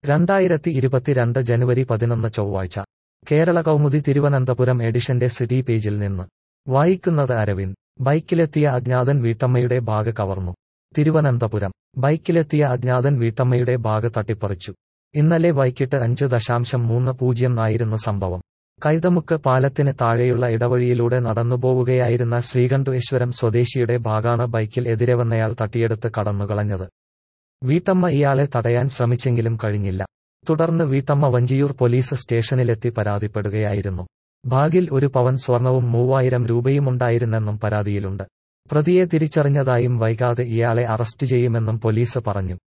രണ്ടായിരത്തി ഇരുപത്തിരണ്ട് ജനുവരി പതിനൊന്ന് ചൊവ്വാഴ്ച കേരള കൗമുദി തിരുവനന്തപുരം എഡിഷന്റെ സിറ്റി പേജിൽ നിന്ന് വായിക്കുന്നത് അരവിന്ദ് ബൈക്കിലെത്തിയ അജ്ഞാതൻ വീട്ടമ്മയുടെ ബാഗ് കവർന്നു തിരുവനന്തപുരം ബൈക്കിലെത്തിയ അജ്ഞാതൻ വീട്ടമ്മയുടെ ബാഗ് തട്ടിപ്പറിച്ചു ഇന്നലെ വൈകിട്ട് അഞ്ച് ദശാംശം മൂന്ന് പൂജ്യം ആയിരുന്നു സംഭവം കൈതമുക്ക് പാലത്തിന് താഴെയുള്ള ഇടവഴിയിലൂടെ നടന്നുപോവുകയായിരുന്ന ശ്രീകണ്ഠേശ്വരം സ്വദേശിയുടെ ബാഗാണ് ബൈക്കിൽ എതിരെ വന്നയാൾ തട്ടിയെടുത്ത് കടന്നുകളഞ്ഞത് വീട്ടമ്മ ഇയാളെ തടയാൻ ശ്രമിച്ചെങ്കിലും കഴിഞ്ഞില്ല തുടർന്ന് വീട്ടമ്മ വഞ്ചിയൂർ പോലീസ് സ്റ്റേഷനിലെത്തി പരാതിപ്പെടുകയായിരുന്നു ബാഗിൽ ഒരു പവൻ സ്വർണവും മൂവായിരം രൂപയുമുണ്ടായിരുന്നെന്നും പരാതിയിലുണ്ട് പ്രതിയെ തിരിച്ചറിഞ്ഞതായും വൈകാതെ ഇയാളെ അറസ്റ്റ് ചെയ്യുമെന്നും പോലീസ് പറഞ്ഞു